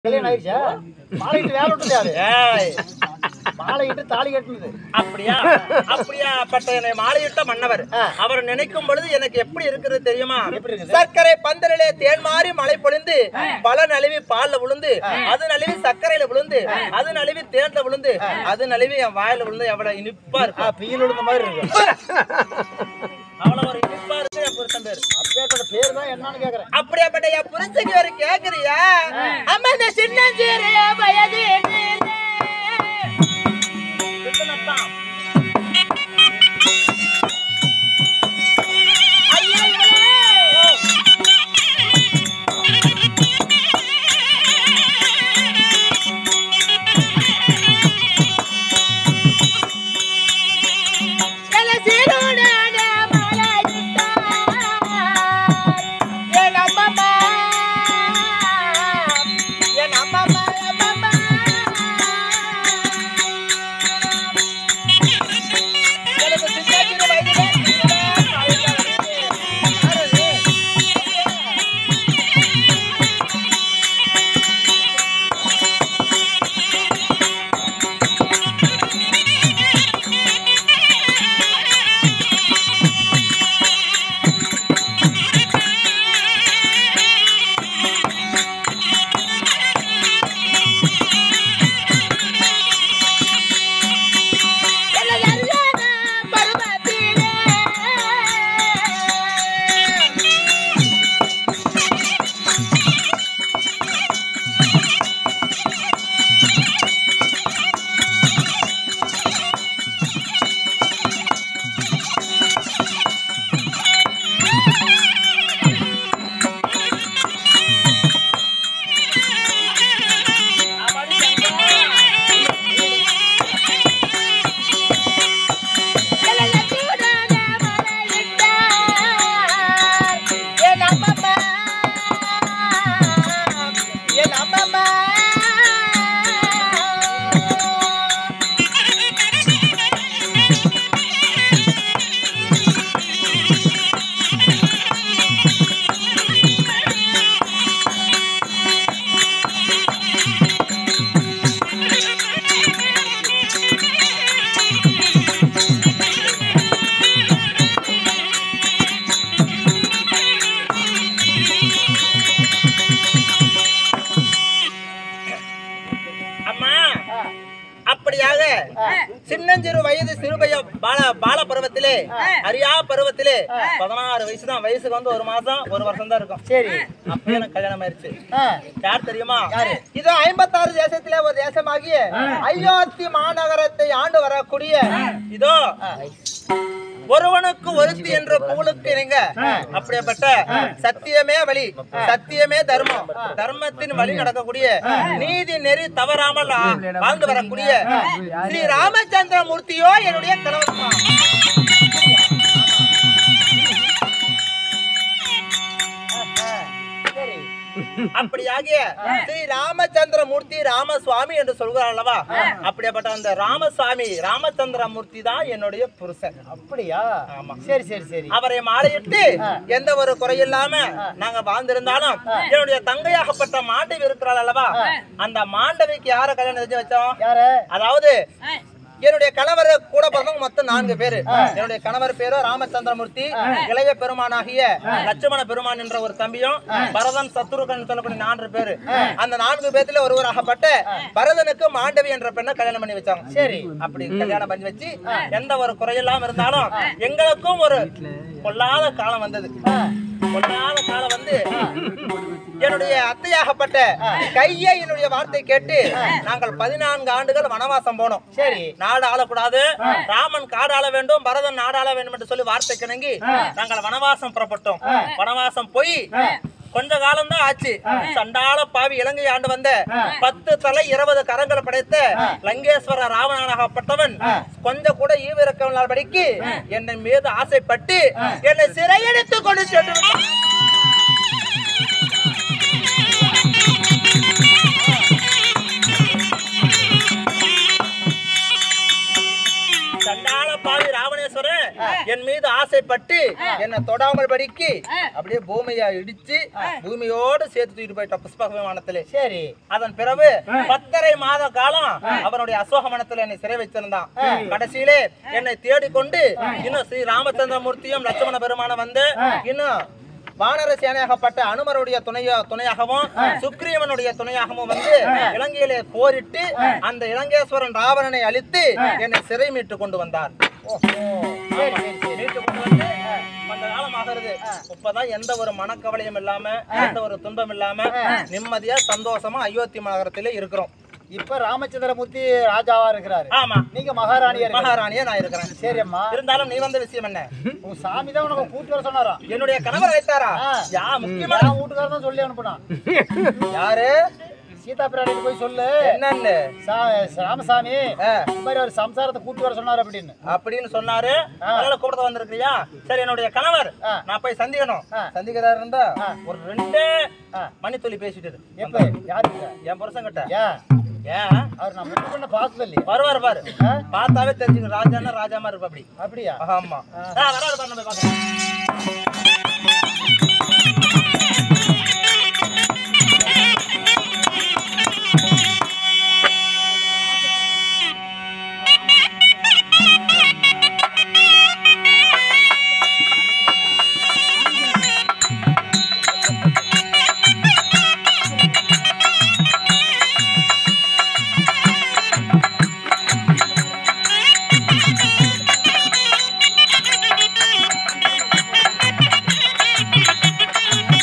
கல்யாணம் ஆயிடுச்சா மாலையிட்டு வேலை விட்டு அது ஏய், மாலையிட்டு தாலி கட்டுனது அப்படியா அப்படியா பட்ட என்னை மாலையிட்ட மன்னவர் ஆ. அவர் நினைக்கும் பொழுது எனக்கு எப்படி இருக்கிறது தெரியுமா எப்படி இருக்குது? சர்க்கரை பந்தலிலே தேன் மாறி மழை பொழிந்து பல நழுவி பால்ல விழுந்து அது நழுவி சர்க்கரையில விழுந்து அது நழுவி தேன்ல விழுந்து அது நழுவி என் வாயில விழுந்து எவ்வளவு இனிப்பா ஆ இருக்கும் பீல் விழுந்த மாதிரி இருக்கு அவ்வளவு ஒரு இனிப்பா இருக்கு என் புருஷன் பேரு அப்பேற்பட்ட பேர் தான் என்னன்னு கேக்குறேன் அப்படியாப்பட்ட என் புருஷனுக்கு ஒரு கேக்குறியா அம்மா இந்த சின்னஞ்சிறிய வயதினிலே கிருஷ்ணத்தான். ஐயையே! என் அம்மம்மா, என் அம்மம்மா, அம்மம்மா. எனக்கு சின்ன வயதிலே என் அம்மம்மா, என் அம்மம்மா. அம்மா அப்படியாக சின்னஞ்சிறு வயது சிறுபய பால பால பருவத்திலே அரியா பருவத்திலே பதினாறு வயசு தான் வயசுக்கு வந்து ஒரு மாசம் ஒரு வருஷம் தான் இருக்கும் சரி அப்பயே எனக்கு கல்யாணம் ஆயிருச்சு ஆ யார் தெரியுமா இதோ ஐம்பத்தாறு தேசத்திலே ஒரு தேசமாகிய அயோத்தி மாநகரத்தை ஆண்டு வரக்கூடிய இதோ ஒருவனுக்கு ஒருத்தி என்ற புகழுக்கு இணங்க அப்படிப்பட்ட சத்தியமே வழி சத்தியமே தர்மம் தர்மத்தின் வழி நடக்கக்கூடிய நீதி நெறி தவறாமல் ஆ- வாழ்ந்து வரக்கூடிய ஸ்ரீ ராமச்சந்திர மூர்த்தியோ என்னுடைய கணவர் சரி அப்படியாகிய ஸ்ரீ ராமச்சந்திர மூர்த்தி ராமசுவாமி என்று சொல்கிறார் அல்லவா அப்படிப்பட்ட அந்த ராமசுவாமி ராமச்சந்திர மூர்த்தி தான் என்னுடைய புருஷன் அப்படியா ஆமா. சரி சரி சரி அவரை மாலையிட்டு எந்த ஒரு குறையில்லாம நாங்க வாழ்ந்திருந்தாலும் என்னுடைய தங்கையாகப்பட்ட மாண்டவி இருக்கிறாள் அல்லவா அந்த மாண்டவிக்கு யார கல்யாணம் செஞ்சு வச்சோம் யாரு அதாவது என்னுடைய கணவர் கூட பிறந்தவங்க மொத்தம் நான்கு பேரு என்னுடைய கணவர் பேரு ராமச்சந்திரமூர்த்தி இளைய பெருமானாகிய லட்சுமண பெருமான் என்ற ஒரு தம்பியும் பரதன் சத்ருகன் சொல்லக்கூடிய நான்கு பேரு அந்த நான்கு பேத்துல ஒருவராகப்பட்ட பரதனுக்கு மாண்டவி என்ற பெண்ணை கல்யாணம் பண்ணி வச்சாங்க சரி அப்படி கல்யாணம் பண்ணி வச்சு எந்த ஒரு குறையில்லாம இருந்தாலும் எங்களுக்கும் ஒரு பொல்லாத காலம் வந்தது பொல்லாத காலம் வந்து என்னுடைய அத்தையாகப்பட்ட கையை என்னுடைய வார்த்தை கேட்டு நாங்கள் பதினான்கு ஆண்டுகள் வனவாசம் போனோம் சரி நாடு ஆளக்கூடாது ராமன் காடு ஆள வேண்டும் பரதன் நாடு ஆள வேண்டும் என்று சொல்லி வார்த்தை கிணங்கி நாங்கள் வனவாசம் புறப்பட்டோம் வனவாசம் போய் கொஞ்ச காலம் தான் ஆச்சு சண்டாள பாவி இலங்கை ஆண்டு வந்த பத்து தலை இருபது கரங்களை படைத்த லங்கேஸ்வர ராவணனாகப்பட்டவன் கொஞ்சம் கூட ஈவிரக்கபடிக்கு என்னை மீது ஆசைப்பட்டு என்னை சிறையெடுத்து கொண்டு சென்று விட்டான். சண்டாள பாவி ராவணேஸ்வரன் என் மீது ஆசைப்பட்டு என்னை தொடாமல் படிக்கு அப்படியே பூமியை இடிச்சு பூமியோடு சேர்த்து தூக்கிட்டு போயிட்டான் புஷ்பக விமானத்திலே சரி அதன் பிறகு பத்தரை மாத காலம் அவனுடைய அசோகமனத்தில் என்னை சிறை வைத்திருந்தான் கடைசியிலே என்னை தேடிக்கொண்டு இன்னும் ஸ்ரீ ராமச்சந்திரமூர்த்தியும் லட்சுமண பெருமான வந்து இன்னும் வானர சேனையாகப்பட்ட அனுமருடைய துணைய துணையாகவும் சுக்ரீவனுடைய துணையாகவும் வந்து இலங்கையிலே போரிட்டு அந்த இலங்கேஸ்வரன் ராவணனை அழித்து என்னை சிறை மீட்டு கொண்டு வந்தார் ஓஹோ சரி சரி சரி மீட்டு கொண்டு வந்து கொஞ்ச காலம் ஆகிறது இப்பதான் எந்த ஒரு மனக்கவலையும் இல்லாம எந்த ஒரு துன்பம் இல்லாம நிம்மதியா சந்தோஷமா அயோத்தி நகரத்திலே இருக்கிறோம் இப்ப ராமச்சந்திரமூர்த்தி ராஜாவா இருக்கிறாரு ஆமா நீங்க மகாராணியா இருக்கிறீங்க மகாராணியா நான் இருக்கிறேன் சரி அம்மா இருந்தாலும் நீ வந்த விஷயம் என்ன உன் சாமி தான் உனக்கு கூட்டி வர சொன்னாராம் என்னுடைய கணவர் அழைத்தாரா ஆ. யா முக்கியமான நான் வீட்டுக்காரர் தான் சொல்லி அனுப்புனான் யாரு சீதா பிராணிட்டு போய் சொல்லு என்னன்னு சா- ராமசாமி ஆ, இந்த மாதிரி ஒரு சம்சாரத்தை கூட்டி வர சொன்னாரு அப்படின்னு அப்படின்னு சொன்னாரு அதனால கூப்பிட வந்திருக்கியா சரி என்னுடைய கணவர் ஆ. நான் போய் சந்திக்கணும் ஆ. சந்திக்கிறதா இருந்தா ஆ. ஒரு ரெண்டே ஆ. மணித்துளி பேசிட்டு எப்ப யாருக்கு என் புருஷன் கிட்ட ஏன் ஏன் அவர் நான் முன்ன பண்ண பார்த்தது இல்லையா வருவாரு பாரு ஆ? பார்த்தாவே தெரிஞ்சுக்க ராஜான்னா ராஜா மாதிரி இருப்ப அப்படி அப்படியா ஆமா ஆ, வராரு பாரு நம்ம பார்க்கலாம் Thank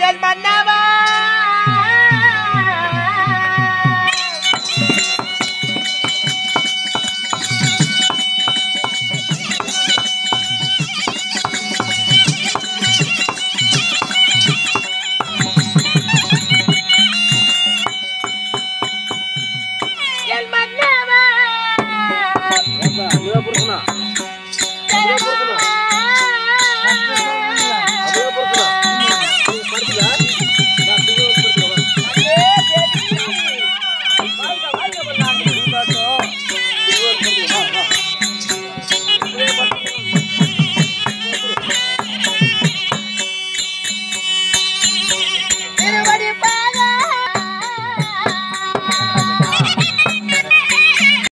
என் மன்னவா